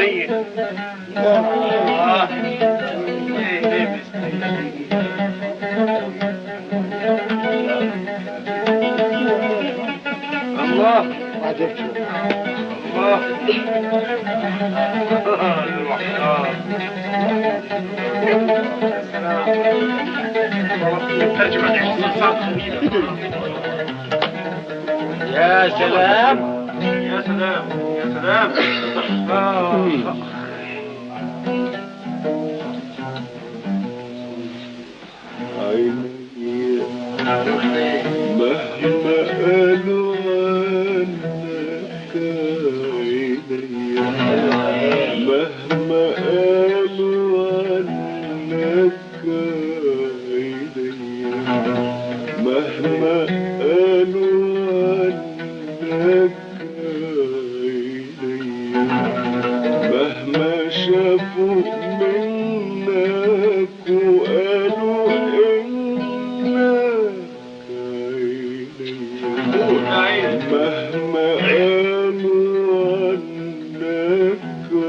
ميت آه. ليه ليه الله عجبت الله يا سلام يا سلام يا سلام آه. عيني مهما قالوا عنك عيني مهما قالوا عنك عيني مهما قالوا عنك عيني مهما شافوا منك وقالوا انك عيني مهما قالوا عنك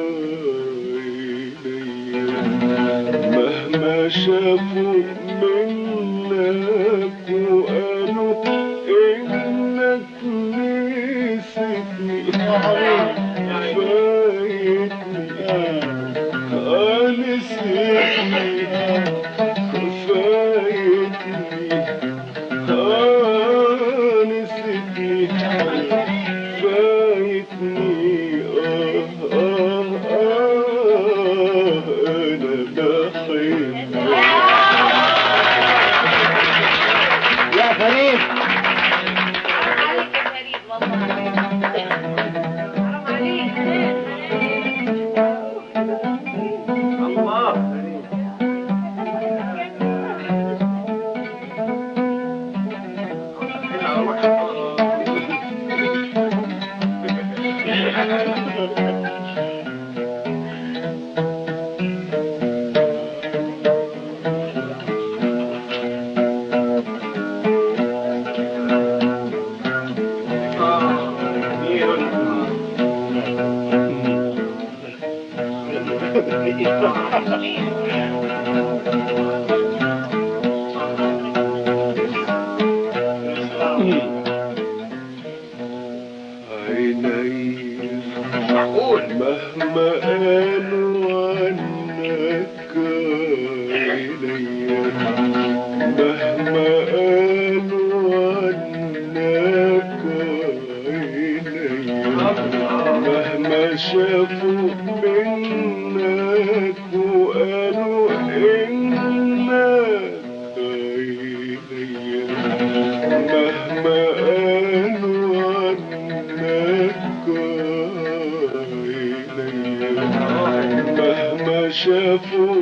عيني مهما شافوا منك وقالوا انك نسيتني فايتني آه نسيتني فايتني آه نسيتني فايتني آه آه آه أنا بحبك يا فريد عليك يا فريد والله حرام عليك الله عيني معقول مهما قالوا عنك عيني مهما قالوا عنك عيني مهما شافوا منك وقالوا انك عيني مهما قالوا عنك عيني مهما شافوا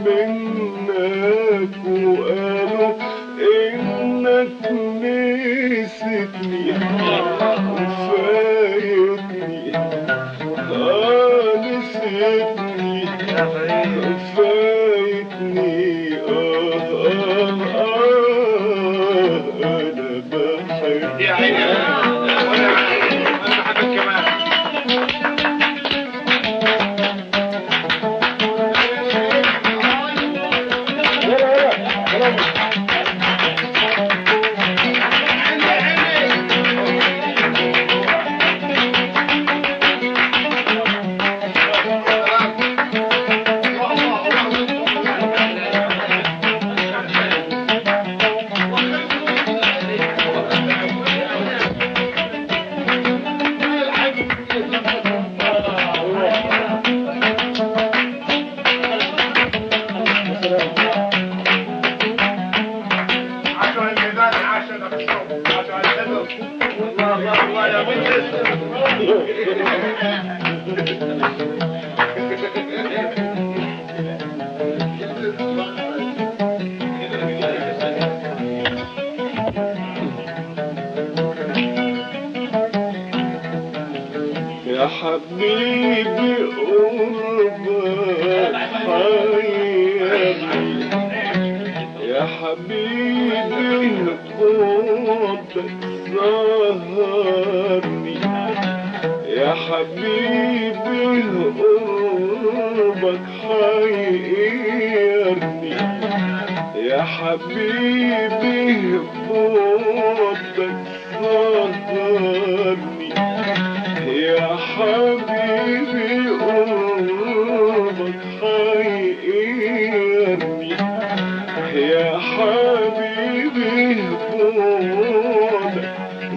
منك وقالوا انك نسيتني فايتني اه نسيتني فايتني اه اه اه انا بحبك يا عيني انا انا بحبك كمان عشان الميدان عشان الصوت عشان الحلو الله الله الله يا بنت يا حبيبي قربك حيرني يا حبيبي قربك سهرني يا حبيبي قربك حيرني يا حبيبي حبك سهرني يا حبيبي قربك حيرني يا حبيبي حبك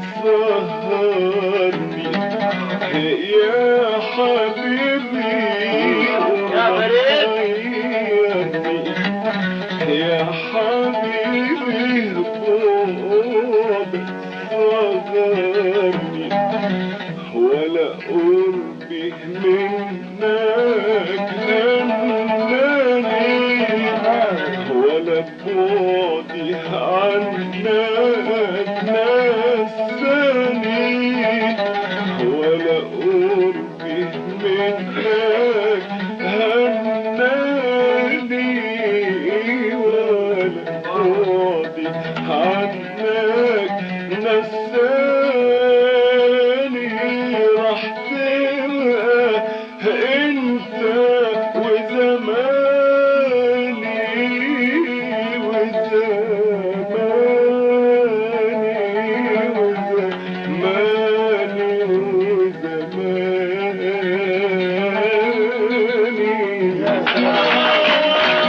سهرني يا حبيبي يا فريد. حيرني يا حبيبي قرب صغرني ولا قربي منك نناني ولا بعدي عنك نساني ولا قربي منك هناني ولا بعدي عنك نساني راح تبقى انت وزماني وزماني وزماني وزماني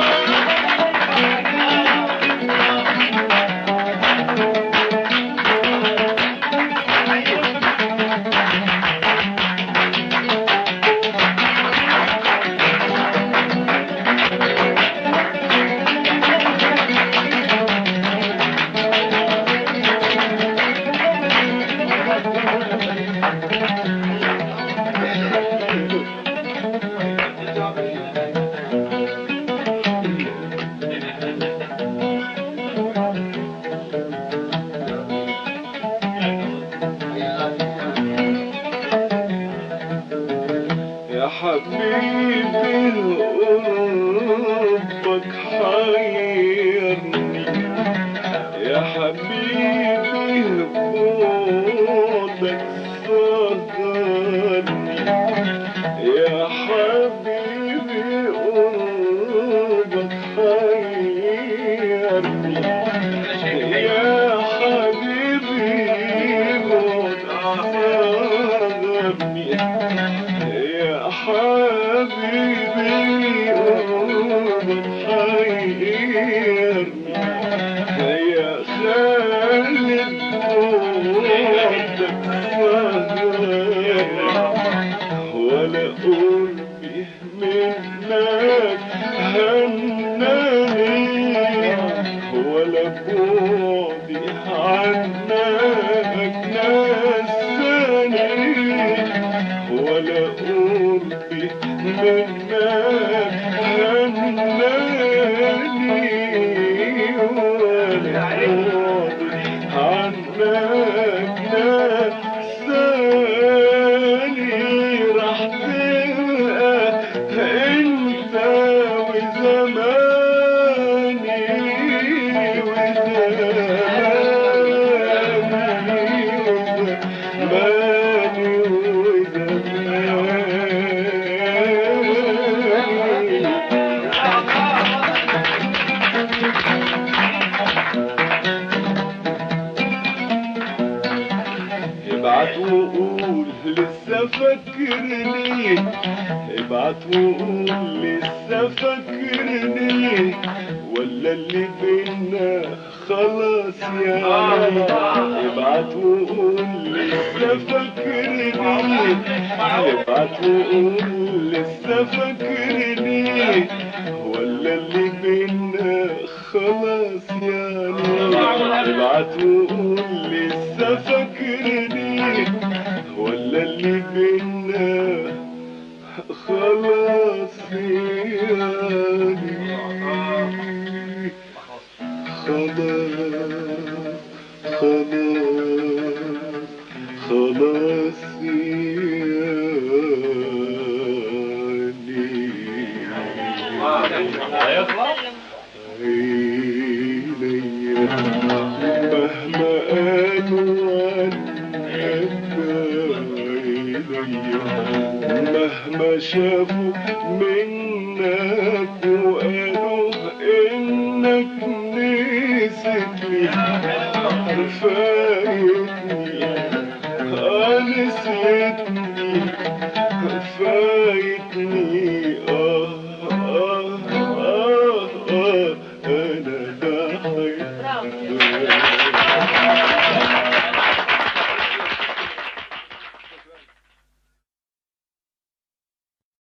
يا حبيبي قربك حيرني يا حبيبي بعدك سهرني يا حبيبي قربك حيرني يا حبيبي بعدك سهرني يا حبيبي قربك حيرني يا خالد بعدك سهرني ولا قربي منك هناني ولا بعدي عنك نساني ولا قربي منك هناني ولا بعدي عنك نساني راح تبقى انت وزماني وزماني وزماني ابعت وقول لسه فاكرني ابعت وقول لسه فاكرني ولا اللي بينا خلاص يعني ابعت وقول لسه فاكرني ابعت وقول لسه فاكرني ولا اللي بينا خلاص يعني ابعت وقول لسه فاكرني ولا اللي بينا خلاص يعني خلاص خلاص خلاص يعني عيني مهما قالوا عنك عيني مهما شافوا منك نسيتني فايتني آه آه آه آه أنا برافو بحبك